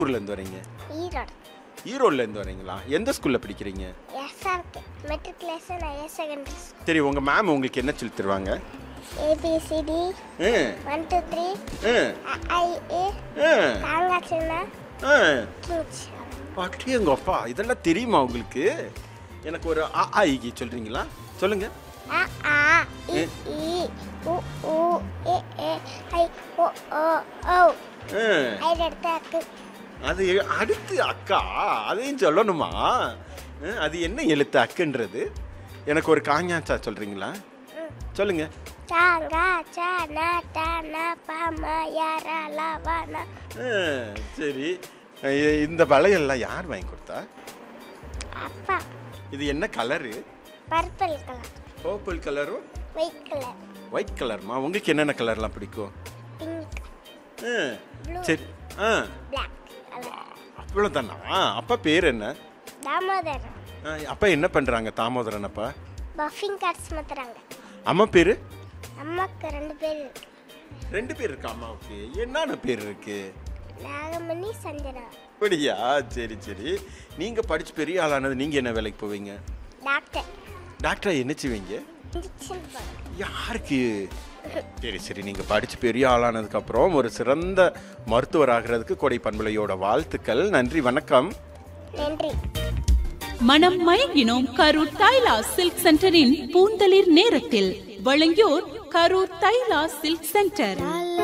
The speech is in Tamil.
ஊர்ல இருந்து வரீங்க ஈரோடு ஈரோட்ல இருந்து வரீங்களா எந்த ஸ்கூல்ல படிக்கிறீங்க எஸ்ஆர்கே மெட்ரிகுலேஷன் ஹையர் செகண்டரி சரி உங்க மேம் உங்களுக்கு என்ன சொல்லி தருவாங்க ஏபிசிடி ஆ, ஒன் டூ த்ரீ ஆ, ஐஏ ஆ, காங்காச்சுன்னா ஆ. கிங்ஸ் பாட்டி எங்க அப்பா இதெல்லாம் தெரியுமா உங்களுக்கு எனக்கு ஒரு அ ஆ, இ, ஈ சொல்றீங்களா சொல்லுங்க அ ஆ இ ஈ உ ஊ ஏ ஏ ஐ ஓ ஓ ஓ ஆ, ஐடு எடுத்து அக்கு அது அடுத்து அக்கா அதையும் சொல்லணுமா ஆ, அது என்ன எழுத்து அக்குன்றது எனக்கு ஒரு காஞ்சாச்சா சொல்றீங்களா சொல்லுங்க சாங்கா சா நா டா நா பா மா யா ரா லா வா நா ஆ, சரி இ- இந்த வளையல்லாம் யார் வாங்கி கொடுத்தா அப்பா இது என்ன கலரு பர்பிள் கலர் பர்பிள் கலரும் ஒயிட் கலர் ஒயிட் கலர்மா உங்களுக்கு என்னென்ன கலர்லாம் பிடிக்கும் பிங்க் ஆ, Blue. சரி ஆ பிளாக் கலர் அவ்வளோதானா அப்பா பேர் என்ன தாமோதரன் ஆ, அப்பா என்ன பண்ணுறாங்க தாமோதரன் அப்பா பஃபிங் கார்ட்ஸ் மாத்துறாங்க அம்மா பேர் அம்மாக்கு ரெண்டு பேர் இருக்கு ரெண்டு பேர் இருக்கா அம்மாவுக்கு என்னென்ன பேர் இருக்கு நாகமணி சஞ்சனா அப்படியா சரி சரி நீங்கள் படிச்சு பெரிய ஆளானது நீங்கள் என்ன வேலைக்கு போவீங்க டாக்டர் டாக்டரா என்ன செய்வீங்க இன்ஜெக்ஷன் போடுறேன் யாருக்கு சரி சரி நீங்கள் படித்து பெரிய ஆளானதுக்கப்புறம் ஒரு சிறந்த மருத்துவர் ஆகிறதுக்கு கொடை பண்பலையோட வாழ்த்துக்கள் நன்றி வணக்கம் நன்றி மனம் மயங்கினோம் கரூர் தைலா சில்க் சென்டரின் பூந்தளிர் நேரத்தில் வழங்கியோர் கரூர் தைலா சில்க் சென்டர்